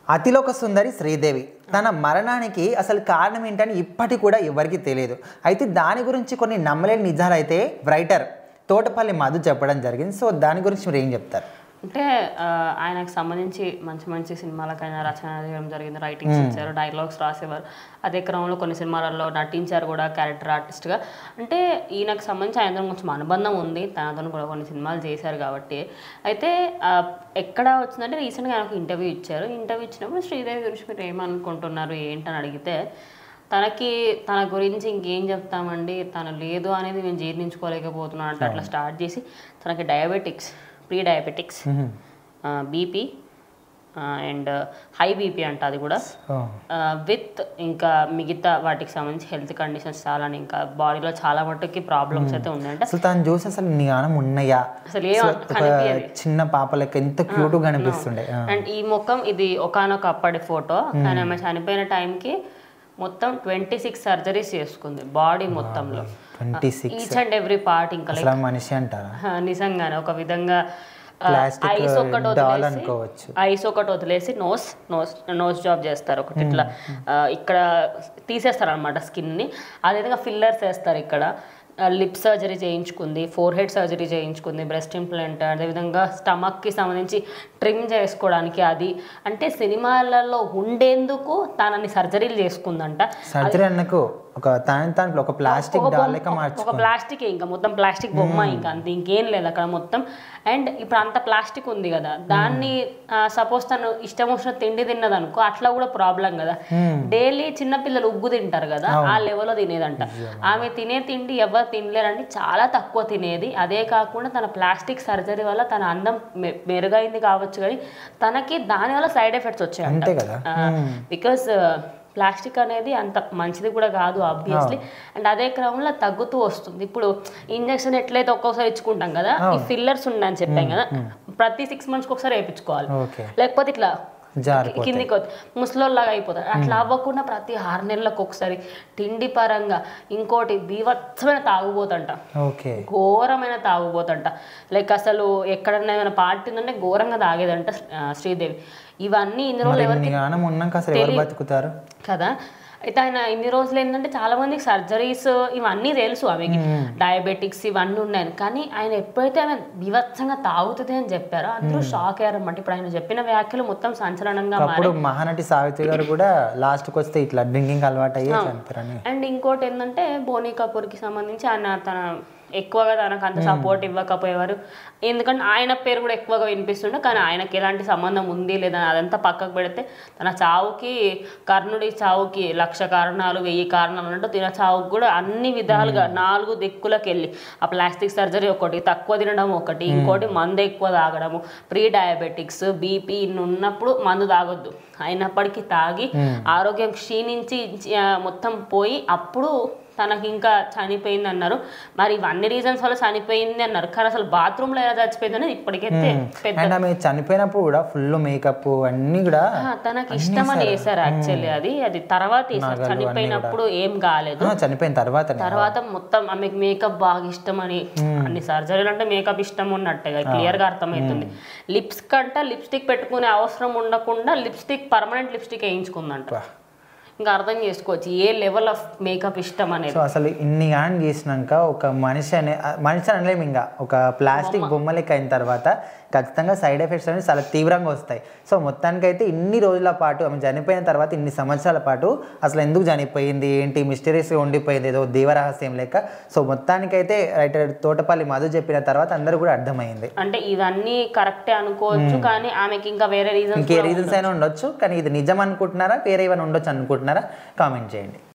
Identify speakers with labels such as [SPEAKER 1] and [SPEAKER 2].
[SPEAKER 1] అతిలోక సుందరి శ్రీదేవి తన మరణానికి అసలు కారణం ఏంటని ఇప్పటికి కూడా ఎవరికీ తెలియదు అయితే దాని గురించి కొన్ని నమ్మలేని నిజాలు అయితే రైటర్ తోటపల్లి మధు చెప్పడం జరిగింది సో దాని గురించి మీరు ఏం చెప్తారు
[SPEAKER 2] అంటే ఆ, ఆయనకు సంబంధించి మంచి మంచి సినిమాలకైనా రచన చేయడం జరిగింది రైటింగ్స్ ఇచ్చారు డైలాగ్స్ రాసేవారు అదే క్రమంలో కొన్ని సినిమాలలో నటించారు కూడా క్యారెక్టర్ ఆర్టిస్ట్గా అంటే ఈయనకు సంబంధించి ఆయనతో కొంచెం అనుబంధం ఉంది తనతో కూడా కొన్ని సినిమాలు చేశారు కాబట్టి అయితే ఆ, ఎక్కడ వచ్చిందంటే రీసెంట్గా ఆయనకు ఇంటర్వ్యూ ఇచ్చారు ఇంటర్వ్యూ ఇచ్చినప్పుడు శ్రీదేవి గురించి మీరు ఏమనుకుంటున్నారు ఏంటని అడిగితే తనకి తన గురించి ఇంకేం చెప్తామండి తను లేదు అనేది నేను జీర్ణించుకోలేకపోతున్నాను అంటే అట్లా స్టార్ట్ చేసి తనకి diabetics pre diabetics BP and high BP అంట అది కూడా విత్ ఇంకా మిగతా వాటికి సంబంధించి హెల్త్ కండిషన్స్ చాలా ఇంకా బాడీలో చాలా మట్టుకి ప్రాబ్లమ్స్ అయితే ఉన్నాయంట
[SPEAKER 1] అసలు తను చూసి అసలు జ్ఞానం ఉన్నాయా
[SPEAKER 2] అసలు ఏం
[SPEAKER 1] సో ఒక చిన్న పాప లెక్క ఎంత క్యూట్గా కనిపిస్తుండే ఆ.
[SPEAKER 2] అండ్ ఈ ముఖం ఇది ఒకనొక అప్పటి ఫోటో కానీ ఆమె చనిపోయిన టైంకి మొత్తం ట్వంటీ సిక్స్ సర్జరీస్ చేసుకుంది బాడీ మొత్తంలో
[SPEAKER 1] twenty six
[SPEAKER 2] each and every part ఇంకా like,
[SPEAKER 1] అసలు ఆ మనిషి అంటారా
[SPEAKER 2] ఆ, నిజంగానే ఒక విధంగా
[SPEAKER 1] Plastic
[SPEAKER 2] ఐస్ ఒకటి
[SPEAKER 1] doll
[SPEAKER 2] వదిలేసి
[SPEAKER 1] అనుకోవచ్చు.
[SPEAKER 2] ఐస్ ఒకటి వదిలేసి నోస్ నోస్ నోస్ జాబ్ చేస్తారు ఒకటి ఇట్లా ఆ, ఇక్కడ తీసేస్తారు అనమాట స్కిన్ని అదేవిధంగా ఫిల్లర్స్ వేస్తారు ఇక్కడ లిప్ సర్జరీ చేయించుకుంది ఫోర్ హెడ్ సర్జరీ చేయించుకుంది బ్రెస్ట్ ఇంప్లాంట్ అదేవిధంగా స్టమక్కి సంబంధించి ట్రిమ్ చేసుకోవడానికి అది అంటే సినిమాలలో ఉండేందుకు తనని సర్జరీలు చేసుకుందంట
[SPEAKER 1] సర్జరీ అన్నకు ఒక తాను తాను ఒక ప్లాస్టిక్
[SPEAKER 2] ఒక
[SPEAKER 1] డాల్
[SPEAKER 2] బొమ్మ-
[SPEAKER 1] లెక్క మార్చు
[SPEAKER 2] ఒక ప్లాస్టిక్ ఇంకా మొత్తం ప్లాస్టిక్ బొమ్మ ఇంకా అంత ఇంకేం లేదు అక్కడ మొత్తం అండ్ ఇప్పుడు అంత ప్లాస్టిక్ ఉంది కదా దాన్ని సపోజ్ తను ఇష్టం వచ్చిన తిండి తిన్నది అనుకో అట్లా కూడా ప్రాబ్లం కదా డైలీ చిన్న పిల్లలు ఉగ్గు తింటారు కదా ఆ లెవెల్లో తినేదంట ఆమె తినే తిండి ఎవరు తినలేరండి చాలా తక్కువ తినేది అదే కాకుండా తన ప్లాస్టిక్ సర్జరీ వల్ల తన అందం మె- మెరుగైంది కావచ్చు కానీ తనకి దాని వల్ల సైడ్ ఎఫెక్ట్స్ వచ్చాయంట
[SPEAKER 1] అంతే కదా
[SPEAKER 2] బికాస్ ప్లాస్టిక్ అనేది అంత మంచిది కూడా కాదు ఆబ్వియస్లీ అండ్ అదే క్రమంలో తగ్గుతూ వస్తుంది ఇప్పుడు ఇంజక్షన్ ఎట్లయితే ఒక్కొక్కసారి ఇచ్చుకుంటాం కదా ఈ ఫిల్లర్స్ ఉన్నాయని చెప్పాం కదా ప్రతి సిక్స్ మంత్స్కి ఒకసారి వేయించుకోవాలి
[SPEAKER 1] ఓకే
[SPEAKER 2] లేకపోతే ఇట్లా
[SPEAKER 1] జారిపోతాయి
[SPEAKER 2] కిందికి వద్ద- ముసలోళ్ళలాగా అయిపోతారు అట్లా అవ్వకుండా ప్రతి ఆరు నెలలకు ఒకసారి తిండి పరంగా ఇంకోటి బీభత్సమైన తాగుబోతంట
[SPEAKER 1] ఓకే
[SPEAKER 2] ఘోరమైన తాగుబోతంట లైక్ అసలు ఎక్కడన్నా ఏమైనా పార్టీ ఉందంటే ఘోరంగా తాగేదంట ఆ, శ్రీదేవి ఇవన్నీ ఇన్ని రోజులు ఎవరు
[SPEAKER 1] ఇన్ని జ్ఞానం ఉన్నాక అసలు ఎవరు బతుకుతారు
[SPEAKER 2] కదా అయితే ఆయన ఇన్ని రోజులు ఏంటంటే చాలా మందికి సర్జరీస్ ఇవన్నీ తెలుసు ఆమెకి డయాబెటిక్స్ ఇవన్నీ ఉన్నాయని కానీ ఆయన ఎప్పుడైతే ఆమె బీభత్సంగా తాగుతుంది అని చెప్పారో అందరూ షాక్ అయ్యారన్నమాట ఇప్పుడు ఆయన చెప్పిన వ్యాఖ్యలు మొత్తం సంచలనంగా మారాయి
[SPEAKER 1] అప్పుడు మహానటి సావిత్రి గారు కూడా లాస్ట్కి వస్తే ఇట్లా డ్రింకింగ్ అలవాటు అయ్యే చనిపోయారని
[SPEAKER 2] అండ్ ఇంకోటి ఏంటంటే బోనీ కపూర్కి సంబంధించి ఆయన తన ఎక్కువగా తనకు అంత సపోర్ట్ ఇవ్వకపోయేవారు ఎందుకంటే ఆయన పేరు కూడా ఎక్కువగా వినిపిస్తుండే కానీ ఆయనకి ఎలాంటి సంబంధం ఉంది లేదా అదంతా పక్కకు పెడితే తన చావుకి కర్ణుడి చావుకి లక్ష కారణాలు వెయ్యి కారణాలు అన్నట్టు తిన చావుకి కూడా అన్ని విధాలుగా నాలుగు దిక్కులకు వెళ్ళి ఆ ప్లాస్టిక్ సర్జరీ ఒకటి తక్కువ తినడం ఒకటి ఇంకోటి మందు ఎక్కువ తాగడము ప్రీ డయాబెటిక్స్ బీపీ ఇన్ని ఉన్నప్పుడు మందు తాగొద్దు అయినప్పటికీ తాగి ఆరోగ్యం క్షీణించి ఆ, మొత్తం పోయి అప్పుడు తనకి ఇంకా చనిపోయింది అన్నారు మరి ఇవన్నీ రీజన్స్ వల్ల చనిపోయింది అన్నారు కానీ అసలు బాత్రూంలో ఎలా చచ్చిపోయింది అనేది ఇప్పటికైతే పెద్ద
[SPEAKER 1] అండ్ ఆమె చనిపోయినప్పుడు కూడా ఫుల్ మేకప్ అన్నీ కూడా
[SPEAKER 2] ఆ, తనకి ఇష్టం అని వేశారు యాక్చువల్లీ అది అది తర్వాత వేశారు చనిపోయినప్పుడు ఏం కాలేదు
[SPEAKER 1] ఆ, చనిపోయిన తర్వాత
[SPEAKER 2] తర్వాత మొత్తం ఆమెకి మేకప్ బాగా ఇష్టం అని అన్ని సర్జరీలు అంటే మేకప్ ఇష్టం ఉన్నట్టుగా క్లియర్ గా అర్థమవుతుంది లిప్స్ కంట లిప్స్టిక్ పెట్టుకునే అవసరం ఉండకుండా లిప్స్టిక్ పర్మనెంట్ లిప్స్టిక్ వేయించుకుందంట ఇంకా అర్థం చేసుకోవచ్చు ఏ లెవెల్ ఆఫ్ మేకప్ ఇష్టం అనేది
[SPEAKER 1] సో అసలు ఇన్ని యాన్ చేసినాక ఒక మనిషి అనే ఆ, మనిషి అనలేము ఇంకా ఒక ప్లాస్టిక్ బొమ్మ లెక్క అయిన తర్వాత ఖచ్చితంగా సైడ్ ఎఫెక్ట్స్ అనేవి చాలా తీవ్రంగా వస్తాయి సో మొత్తానికైతే ఇన్ని రోజుల పాటు ఆమె చనిపోయిన తర్వాత ఇన్ని సంవత్సరాల పాటు అసలు ఎందుకు చనిపోయింది ఏంటి మిస్టరీస్గా ఉండిపోయింది ఏదో దేవరహస్యం లెక్క సో మొత్తానికైతే రైటర్ తోటపల్లి మధు చెప్పిన తర్వాత అందరూ కూడా అర్థమైంది
[SPEAKER 2] అంటే ఇవన్నీ కరెక్టే అనుకోవచ్చు కానీ ఆమెకి ఇంకా వేరే రీజన్స్
[SPEAKER 1] ఇంకే రీజన్స్ అయినా ఉండొచ్చు కానీ ఇది నిజం అనుకుంటున్నారా వేరే ఏమైనా ఉండొచ్చు అనుకుంటున్నారా కామెంట్ చేయండి